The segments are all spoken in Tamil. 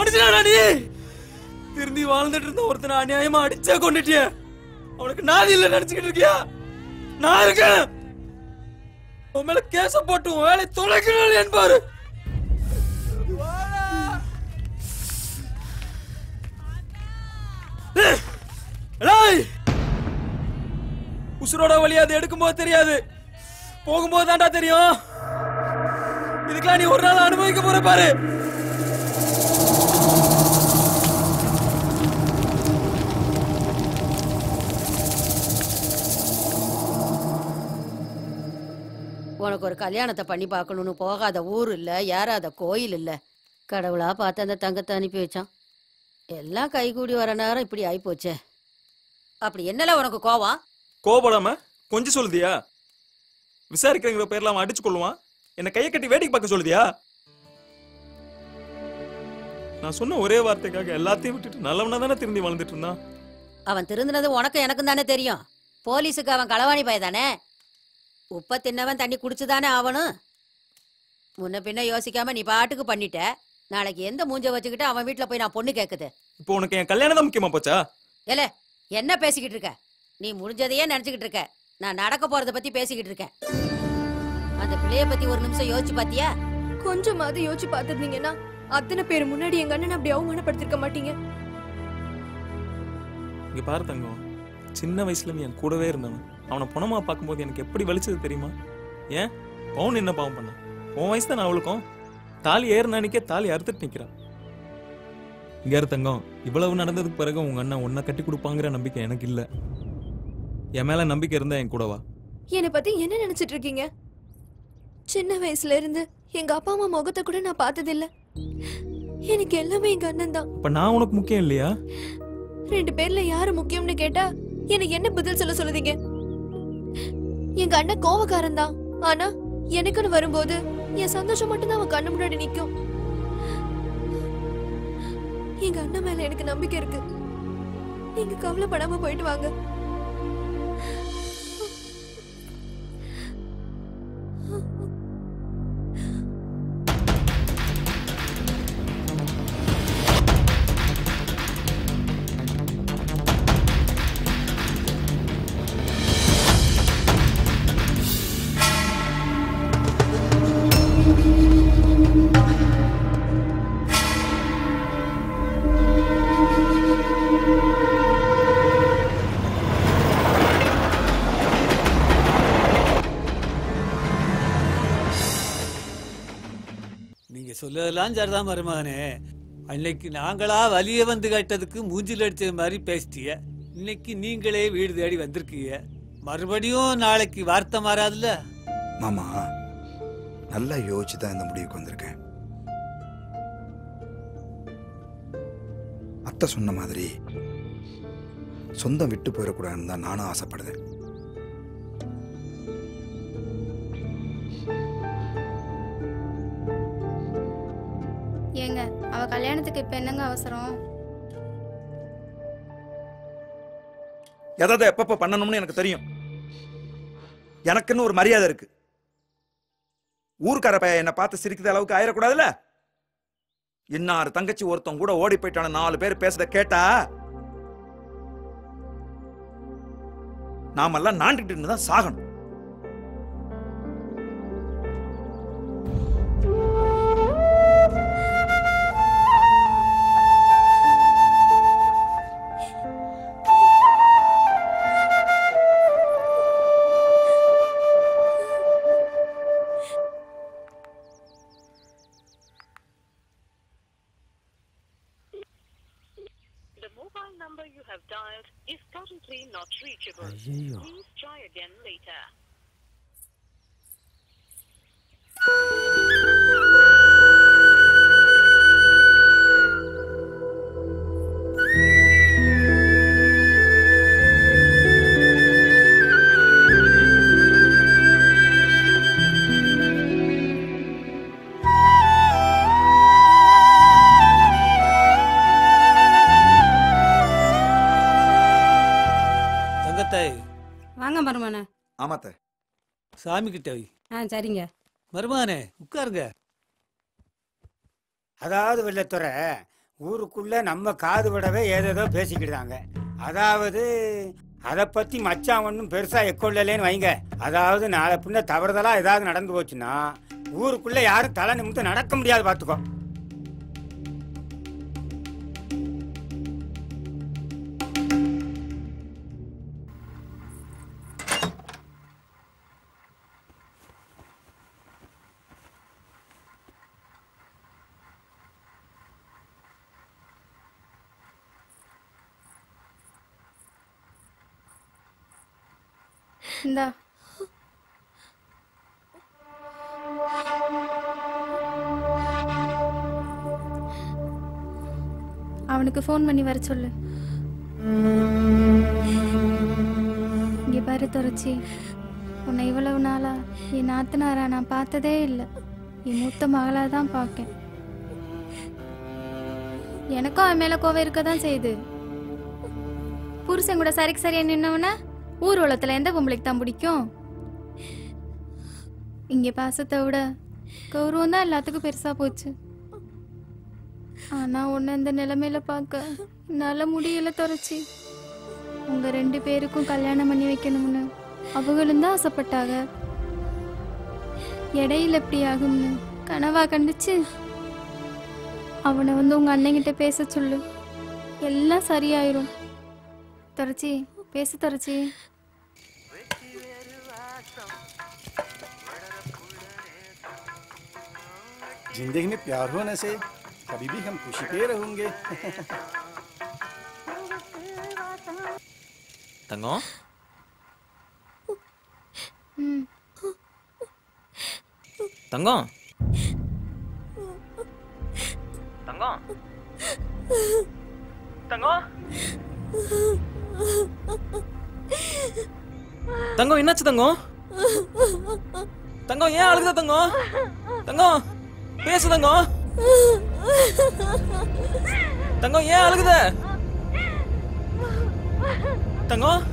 மனுஷனா நீ திரும்பி வாழ்ந்துட்டு இருந்த ஒருத்தனை அநியாயமா அடிச்சே கொண்டுட்டிய அவனுக்கு நான் இல்ல நினைச்சுக்கிட்டு இருக்கியா நான் இருக்கேன் உன் மேல கேச போட்டு உன் வேலை தொலைக்கணும் என்பாரு ஏய்! உசுரோட வழி அது எடுக்கும்போது தெரியாது போகும்போது தான்டா தெரியும் இதுக்கெல்லாம் நீ ஒரு நாள் அனுபவிக்க போற பாரு உனக்கு ஒரு கல்யாணத்தை பண்ணி பார்க்கணும்னு போகாத ஊர் இல்ல ஏறாத கோயில் இல்ல கடவுளா பார்த்து அந்த தங்கத்தை அனுப்பி வச்சான் எல்லாம் கைகூடி வர நேரம் இப்படி ஆயிப்போச்சே அப்படி என்னல உனக்கு கோவம் கோபப்படாம கொஞ்சம் சொல்லுதியா விசாரிக்கிறங்கிற பேர்ல அவன் அடிச்சு கொள்ளுவான் என்ன கையை கட்டி வேடிக்கை பார்க்க சொல்லுதியா நான் சொன்ன ஒரே வார்த்தைக்காக எல்லாத்தையும் விட்டுட்டு நல்லவனா தானே திரும்பி வாழ்ந்துட்டு இருந்தான் அவன் திருந்தினது உனக்கு எனக்கும் தானே தெரியும் போலீஸுக்கு அவன் களவாணி பையதானே உப்ப தின்னவன் தண்ணி குடிச்சுதானே ஆவணும் முன்ன பின்ன யோசிக்காம நீ பாட்டுக்கு பண்ணிட்ட நாளைக்கு எந்த மூஞ்ச வச்சுக்கிட்டு அவன் வீட்ல போய் நான் பொண்ணு கேக்குது இப்போ உனக்கு என் கல்யாணம் தான் முக்கியமா போச்சா ஏலே என்ன பேசிக்கிட்டு இருக்க நீ முடிஞ்சதையே நினைச்சுக்கிட்டு இருக்க நான் நடக்க போறத பத்தி பேசிக்கிட்டு இருக்கேன் அந்த பிள்ளைய பத்தி ஒரு நிமிஷம் யோசிச்சு பாத்தியா கொஞ்சமாவது யோசிச்சு பார்த்திருந்தீங்கன்னா அத்தனை பேர் முன்னாடி எங்க அண்ணன் அப்படி அவமானப்படுத்திருக்க மாட்டீங்க இங்க பாரு தங்கம் சின்ன வயசுல நீ என் கூடவே இருந்தவன் அவனை பணமா பார்க்கும்போது எனக்கு எப்படி வலிச்சது தெரியுமா ஏன் பவுன் என்ன பாவம் பண்ணான் உன் வயசு தான் அவளுக்கும் தாலி ஏறின அன்னைக்கே தாலி அறுத்துட்டு நிக்கிறான் இங்க இரு தங்கம் இவ்வளவு நடந்ததுக்கு பிறகு உங்க அண்ணன் உன்னை கட்டி கொடுப்பாங்கிற நம்பிக்கை எனக்கு இல்ல என் மேல நம்பிக்கை இருந்தா என் கூடவா என்னை பத்தி என்ன நினைச்சிட்டு இருக்கீங்க சின்ன வயசுல இருந்து எங்க அப்பா அம்மா முகத்தை கூட நான் பார்த்ததில்ல எனக்கு எல்லாமே எங்க அண்ணன் தான் இப்ப நான் உனக்கு முக்கியம் இல்லையா ரெண்டு பேர்ல யாரு முக்கியம்னு கேட்டா எனக்கு என்ன பதில் சொல்ல சொல்லுதீங்க எங்க அண்ணன் கோவக்காரன் தான் ஆனா எனக்குன்னு வரும்போது என் சந்தோஷம் மட்டும் தான் அவன் கண்ணு முன்னாடி நிக்கும் எங்க அண்ணன் மேல எனக்கு நம்பிக்கை இருக்கு நீங்க கவலைப்படாம போயிட்டு வாங்க நீங்க சொல்லதெல்லாம் சரிதான் மருமகனே அன்னைக்கு நாங்களா வலிய வந்து கேட்டதுக்கு மூஞ்சில் அடிச்ச மாதிரி பேசிட்டீங்க இன்னைக்கு நீங்களே வீடு தேடி வந்திருக்கீங்க மறுபடியும் நாளைக்கு வார்த்தை மாறாதுல்ல மாமா நல்லா யோசிச்சு தான் இந்த முடிவுக்கு வந்திருக்கேன் அத்தை சொன்ன மாதிரி சொந்தம் விட்டு போயிடக்கூடாதுன்னு தான் நானும் ஆசைப்படுறேன் ஏங்க அவ கல்யாணத்துக்கு இப்ப என்னங்க அவசரம் எதை எப்பப்ப பண்ணணும்னு எனக்கு தெரியும் எனக்குன்னு ஒரு மரியாதை இருக்கு ஊர்க்கார பையன் என்னை பார்த்து சிரிக்கிற அளவுக்கு ஆயிடக்கூடாதுல்ல இன்னாரு தங்கச்சி ஒருத்தன் கூட ஓடி போயிட்டான நாலு பேர் பேசுறத கேட்டா நாமெல்லாம் நாண்டுகிட்டு தான் சாகணும் The mobile number you have dialed is currently not reachable. ஐயையோ. Please try again later. தங்கத்தை வாங்க மருமனே ஆமாத்த சாமி கிட்ட வை ஆ சரிங்க மருமகனே உட்காருங்க அதாவது வெள்ளத்துறை ஊருக்குள்ள நம்ம காது விடவே ஏதேதோ பேசிக்கிட்டாங்க அதாவது அதை பத்தி மச்சான் ஒன்றும் பெருசா எக்கொள்ளலேன்னு வைங்க அதாவது நாளை பின்ன தவறுதலா ஏதாவது நடந்து போச்சுன்னா ஊருக்குள்ள யாரும் தலை நிமிந்து நடக்க முடியாது பார்த்துக்கோ இந்தா அவனுக்கு ஃபோன் பண்ணி வர சொல்லு இங்க பாரு துறச்சி உன்னை இவ்வளவு நாளா என் நாத்தனாரா நான் பார்த்ததே இல்லை என் மூத்த மகளா தான் பார்க்கேன் எனக்கும் அவன் மேல கோவம் இருக்க தான் செய்யுது புருஷன் கூட சரிக்கு சரியா நின்னவன ஊர் உலகத்துல எந்த பொம்பளைக்கு தான் பிடிக்கும் இங்க பாசத்தை விட கௌரவம் தான் எல்லாத்துக்கும் பெருசா போச்சு ஆனா உன்னை இந்த நிலைமையில பார்க்க என்னால முடியல துறச்சி உங்க ரெண்டு பேருக்கும் கல்யாணம் பண்ணி வைக்கணும்னு அவங்களும் தான் ஆசைப்பட்டாங்க இடையில எப்படி ஆகும்னு கனவா கண்டுச்சு அவனை வந்து உங்க அண்ணங்கிட்ட பேச சொல்லு எல்லாம் சரியாயிரும் துறச்சி பேசு துறச்சி जिंदगी में प्यार होने से कभी भी हम खुशी पे रहोगे தங்கம் ம் தங்கம் தங்கம் தங்கம் தங்கம் என்னாச்சு தங்கம் தங்கம் ஏன் அழுகுத தங்கம் தங்கம் பேசு தங்கம் தங்கம் ஏன் அழுகுத தங்கம்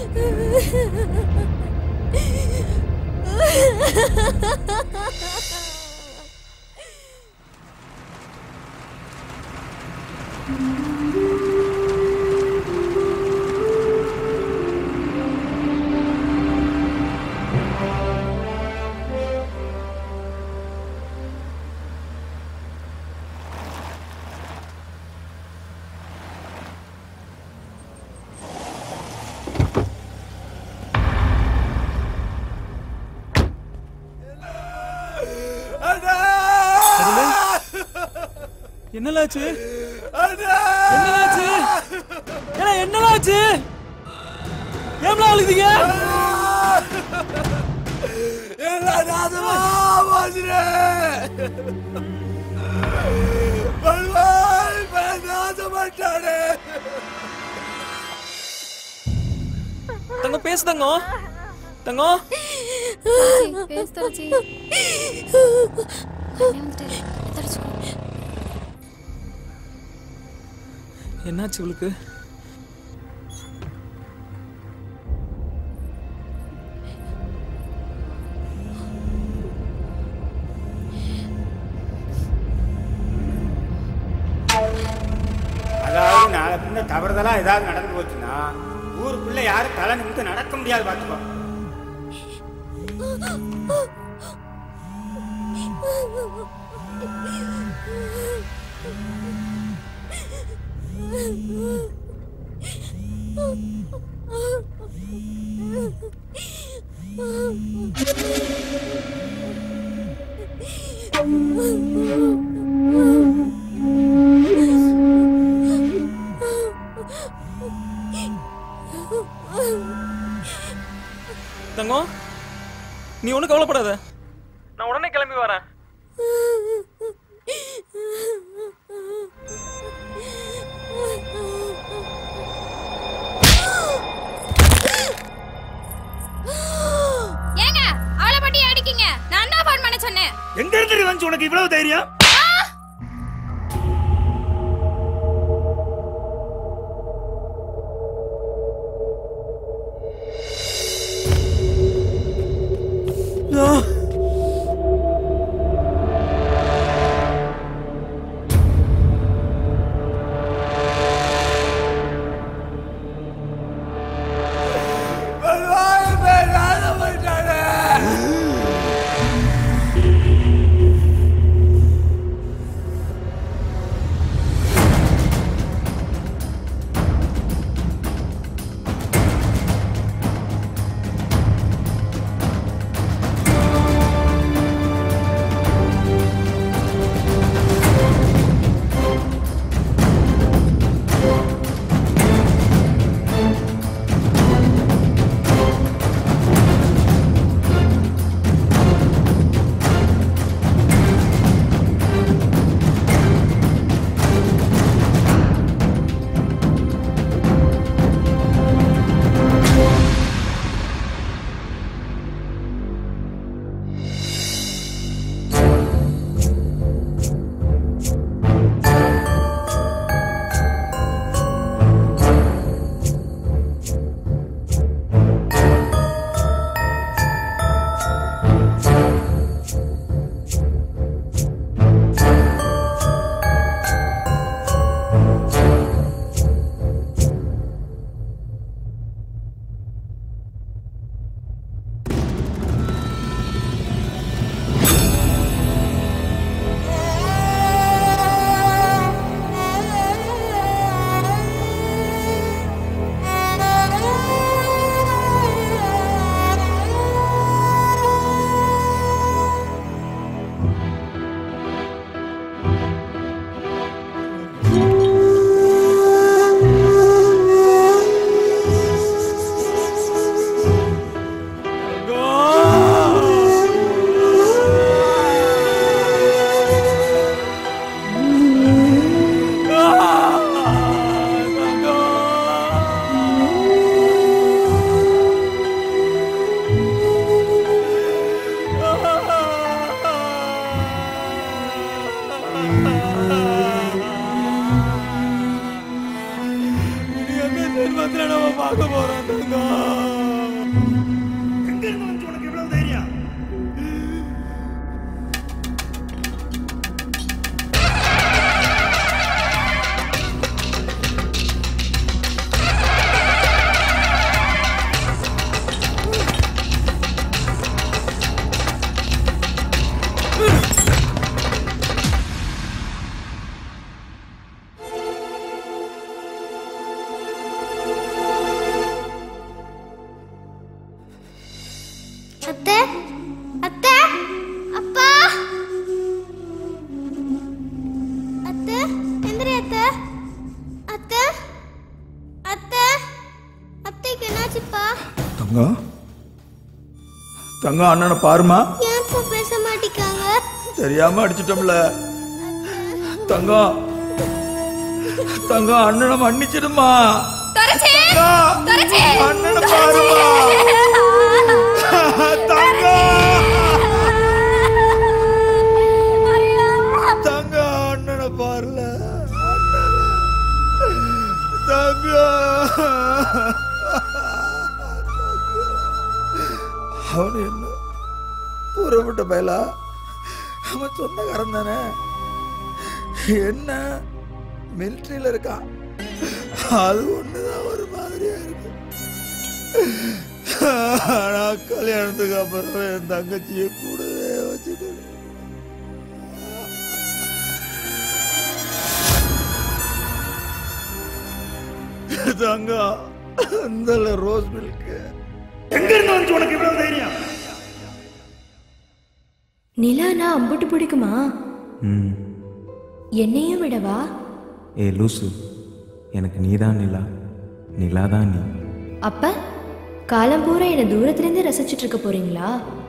என்னலாச்சு என்னலாச்சு ஏன்னா என்னலாச்சு ஏம்ல அழுதீங்க எல்லாம் நாசமா போச்சுடே. பல்வாய் பேர் நாசமாட்டானே. தங்கம் பேசு தங்கம் தங்கம் துளசி, பேசு துளசி அண்ணே வந்துட்டாரு. துளசிக்கோ. என்னாச்சு இவளுக்கு அதாவது நாளை பின்ன தவறுதலா ஏதாவது நடந்து போச்சுன்னா ஊருக்குள்ள யாரும் தலை நிமிந்து நடக்க முடியாது பார்த்துக்கோ தங்கம் நீ ஒன்றும் கவலைப்படாத நான் உடனே கிளம்பி வரேன் ஏங்க அவளை பட்டி அடிக்கீங்க நான் தான் ஃபோன் பண்ண சொன்னேன் எங்க இருந்து வந்து உனக்கு இவ்வளவு தைரியம் சாக போறேன் தங்கம் எங்க இருந்து வந்து உனக்கு இவ்வளவு தைரியம் அத்தை அத்தை அப்பா அத்தை எந்திரி அத்தை அத்தை அத்தை அத்தைக்கு என்னாச்சுப்பா தங்கம் தங்கம் அண்ணனை பாருமா ஏன் இப்போ பேச மாட்டேங்காங்க தெரியாம அடிச்சிட்டோம்ல தங்கம் தங்கம் அண்ணனை மன்னிச்சிடுமா தரச்சி தரச்சி அண்ணனை பாருமா தங்கம் அண்ணனை பாருல தங்கம் அவனு என்ன புறப்பட்ட பயலா அவன் சொந்தக்காரன் தானே என்ன மிலிட்ரியில இருக்கான் அது ஒண்ணுதான் ஒரு மாதிரியா இருக்கு ஆனா கல்யாணத்துக்கு அப்புறம் என் தங்கச்சியை கூடவே வச்சுக்கணும் தங்கம் இந்த ரோஸ் மில்க் எங்க இருந்து வந்து உனக்கு இவ்வளவு தைரியம் நிலானா அம்புட்டு பிடிக்குமா ம் என்னையும் விடவா ஏ லூசு எனக்கு நீதான் நிலா நிலா தான் நீ அப்ப காலம் பூரா என்னை தூரத்துல இருந்து ரசிச்சிட்டு இருக்க போறீங்களா